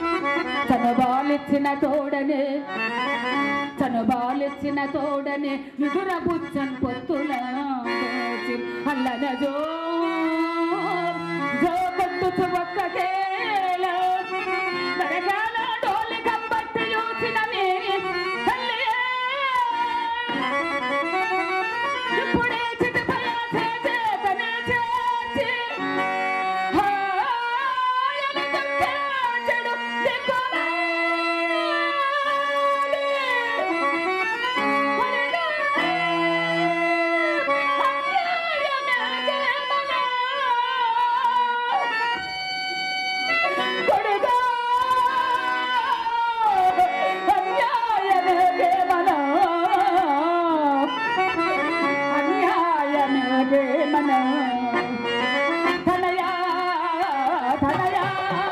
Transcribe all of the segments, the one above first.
తన బాలిచ్చిన తోడనే తన బాలిచ్చిన తోడనే నిదుర బుచ్చన్ పొత్తుల దోచి అల్లన జో జో కొట్టుచు ఒక్కటేల నరగాల డోలి కబ్బట్టి చూసిన నీ తల్లియే. ఇప్పుడే చిటిపల చేతనే చేర్చి హాయని దుఃఖించెడు దిక్కుమాలి. కొడుకా అన్యాయమే మన అన్యాయమే మన ధనయా ధనయా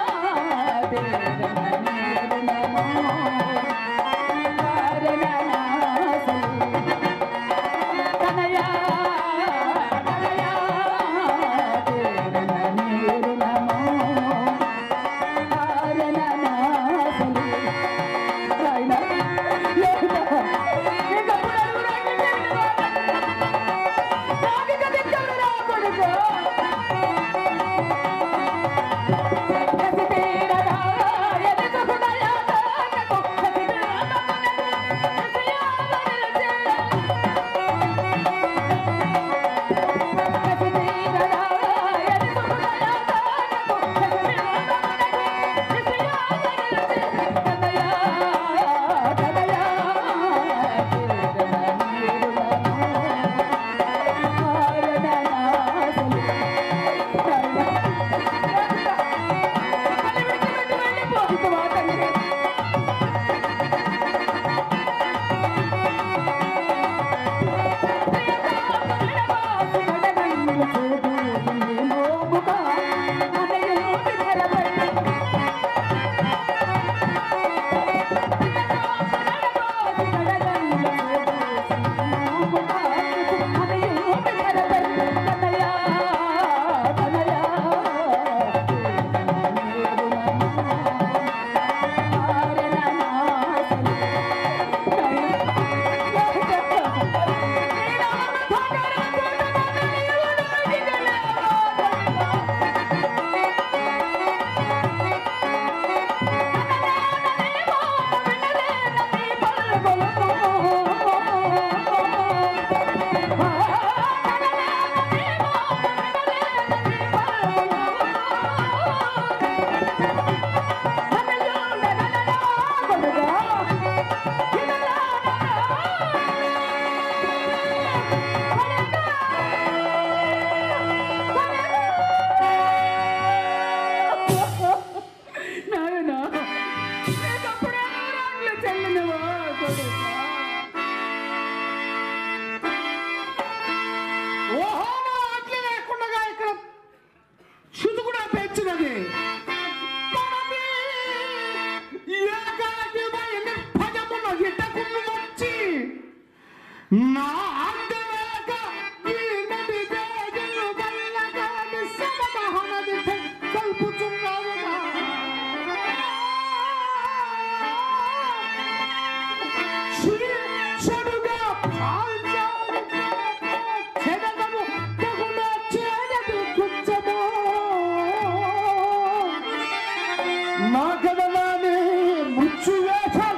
ధనయా ధనయా నాయనా నీకప్పుడే నూరాండ్లు చెల్లినవా కొడుకా ఓహో నా అట్లే లేకుండా ఇక్కడ శుద్ధి కూడా పెంచినది మనది ఏకాకిమైన భయమున ఇటకును వచ్చి నా అందలేక ఈ నది దేజను వల్లగాని సమదహనది కల్పుచున్నావుగా చెడుగా పాల్చావు చెడగము తెగుల చేడదు కుంచము నా కదలానే ముచ్చు వేషం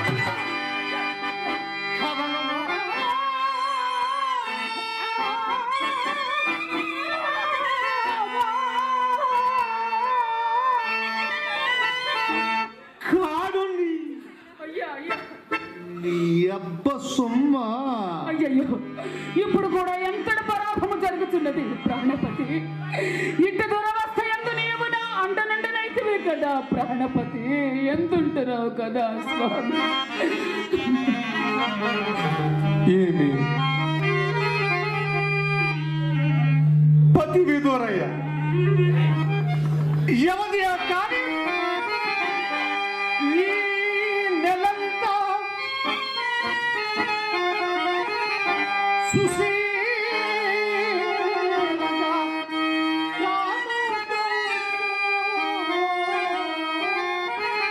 కాడు నీ అయ్యా అయ్యా నీ అబ్బ సొమ్మ అయ్యయ్యో ఇప్పుడు కూడా ఎంతటి పరాభము జరుగుతున్నది ప్రాణపతి ఇంటి దురవస్థ ఎందు నీవు నా అంట నుండినైతివి కదా ప్రాణపతి ఎంతుంటున్నావు కదా స్వామి ఏమి పతి విదూరయ్య ఎవరి కానీ ఈ నెలంతా సుశీలగా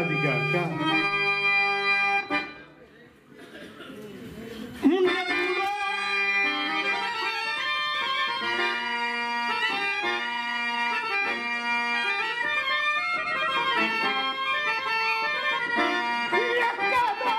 అదిగాక ఎప్పుడో ఎక్కడో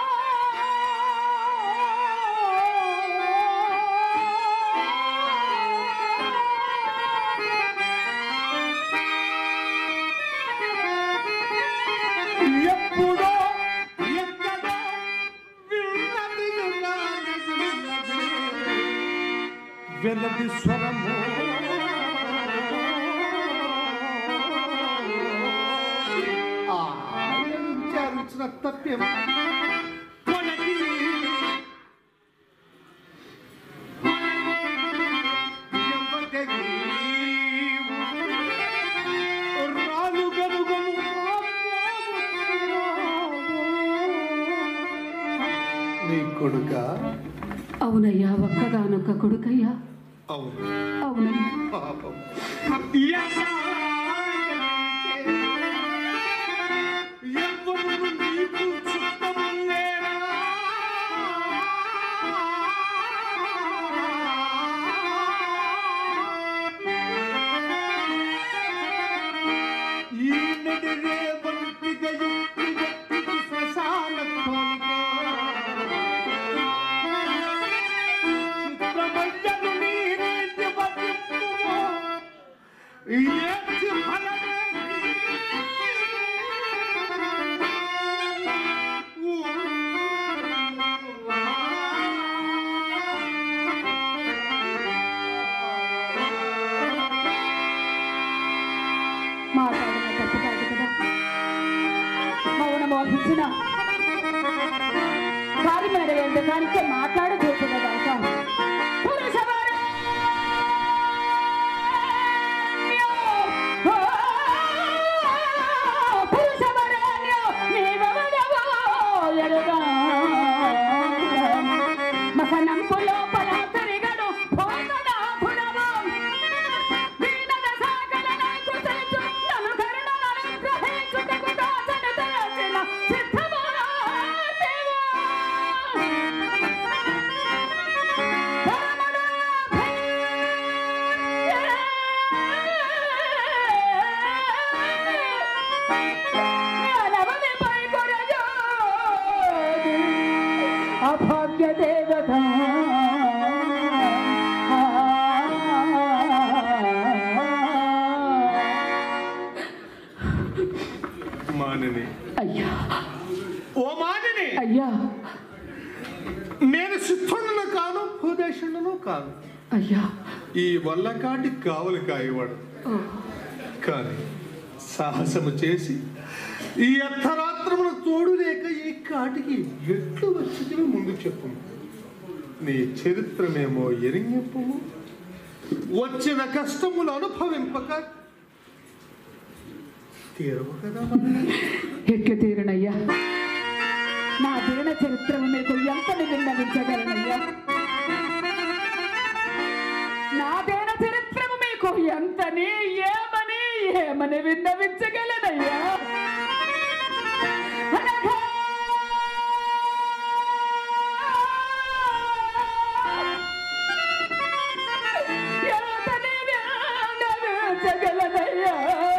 ఎప్పుడో ఎక్కడో విన్నది ఉన్నది ఉన్నది. వెలది స్వరము ఆలోచించిన తప్పేం కొనకి ఎవరికి రాను గనుగను నీ కొడుక అవునయ్యా ఒక్కగానొక్క కొడుకయ్యా అవును అవునయ్యా పాపం ఎవ్వరు నీకు చుట్టములేరా ఈనడి రేవంతిగ యుక్తి వ్యక్తికి శ్మశాన కోరిక చిత్రమయ్యను నీ నీతి బతింపుము. ఏడ్చి ఫలమేమి? మాట్లాడిన తప్పు కాదు కదా మౌనం వహించిన కార్యమైన ఎంతకానికే మాట్లాడకూడదు కదా పురుషవరేణ్యో! ఓ! పురుషవరేణ్యో! నీవెవడవో ఎరుగా. మసనంపు లోపల తిరిగడు భోగనాథుడవు. దీనద సాగర నాకు తెలుసు, నన్ను కరుణలను గ్రహించుటకు దాచని దయచిన సిద్ధమా దేవా. అభాగ్య దేవత మానిని అయ్యా ఓ మానిని అయ్యా నేను సిద్ధులను కాను భూదేశులను కాను అయ్యా ఈ వల్లకాటి కావలి కాయవాడు ఓ, కానీ సాహసము చేసి ఈ అర్ధరాత్రమున తోడు లేక ఈ కాటికి ఎట్లు వచ్చింది ముందు చెప్పు నీ చరిత్రమేమో ఎరింగింపము వచ్చిన కష్టములు అనుభవింపక తీరవు కదా మరి. ఎట్లు తీరునయ్యా నా దీన చరిత్రము మీకు ఎంతని విన్నవించగలనయ్యా నా దీన చరిత్రము మీకు ఎంతని ఏమని ఏమని విన్నవించగలనయ్యా అనగా ఎంతని విన్నవించగలనయ్యా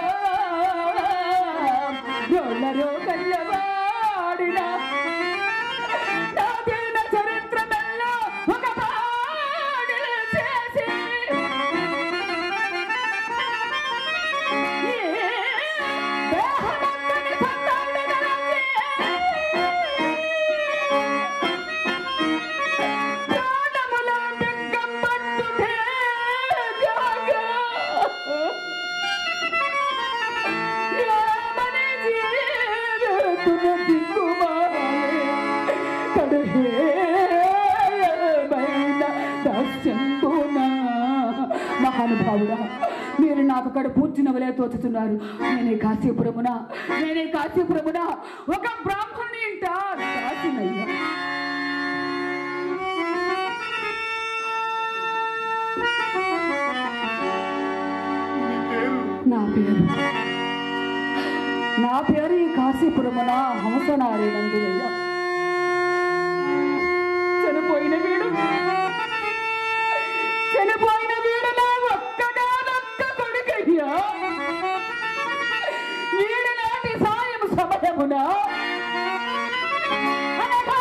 ఎవరో కళ్ళవాడిన నా దీన చరిత్రమెల్లా ఒక పాడిన చేసి ఈ దేహమంతని సంతానగలచి ప్రాణముల దిగ్గంబట్టు తేజాగా యామని జీవితున దిక్కుమాలే కడుహేమైన దస్యంబున మహానుభావుడా మీరు నాకు అక్కడ పూర్చినవలే తోచుతున్నారు నేనే కాశీపురమున నేనే కాశీపురమున ఒక బ్రాహ్మణుని ఇంట దాసినయ్యా నీ పేరు నా పేరు నా పేరు ఈ కాశీపురమున హంసనారేనందునయ్యా చనిపోయిన వీడు చనిపోయిన వీడు నా ఒక్కగానొక్క కొడుకయ్యా వీడు నాటి సాయం సమయమున అనగా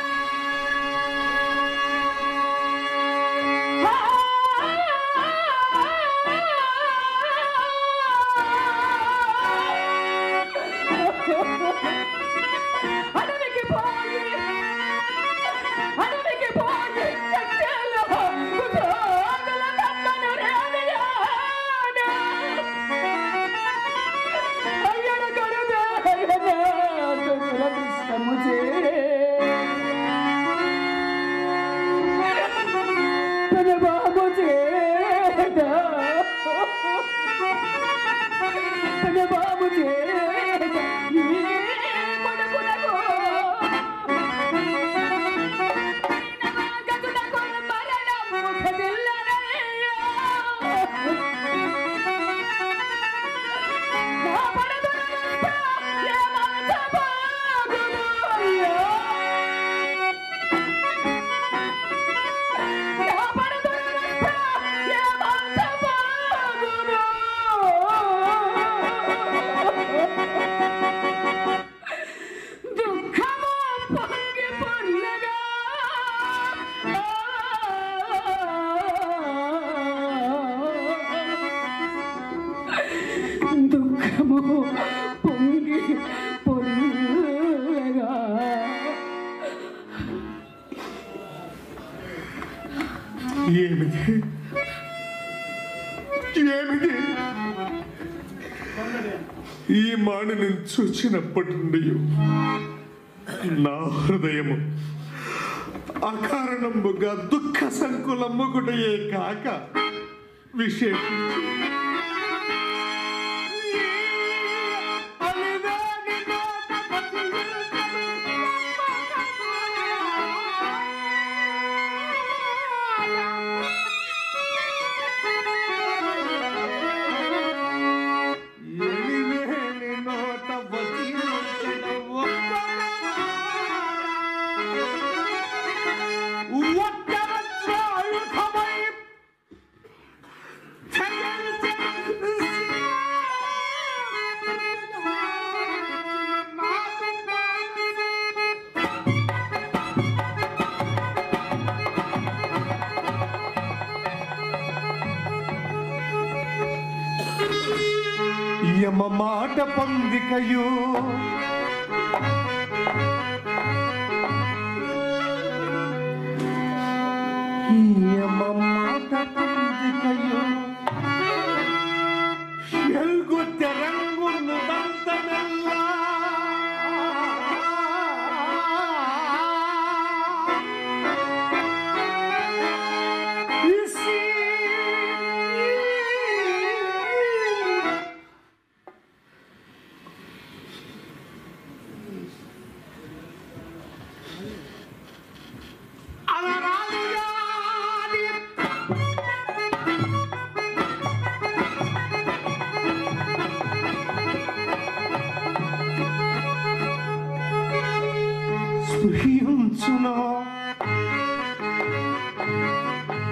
అడవికి పోయి అడవికి పోయి కట్టెలు కుతోగల కమ్మను రేవయానా. అయ్యడ కరువేయనా దురదృష్టము చే. తన బాబు చేత తన బాబు చేత నీ కొడుకునకు గతులకు మరణము కదిల్లనయ్యా. నా పడదునంతా ఏమంత బాగును అయ్యా. నా పడదునంతా ఏమంత బాగును. దుఃఖము పొంగి పొర్లగా దుఃఖము పొంగి పొర్లగా ఏమిటి ఏమిటి ఈ మాటను చూచినప్పటి నుండి నా హృదయము అకారణముగా దుఃఖ సంకులమ్ముకుటయే కాక విశేషించి అలివేని నోట ఎలివేని నోట వచించిన ఒక్కర ఛాయుధమై యమ మాట పొందికయు యమ మాట పొందికయు ఎల్గు తెరంగు నుదంతమెల్ల ఇసి స్పృహించునా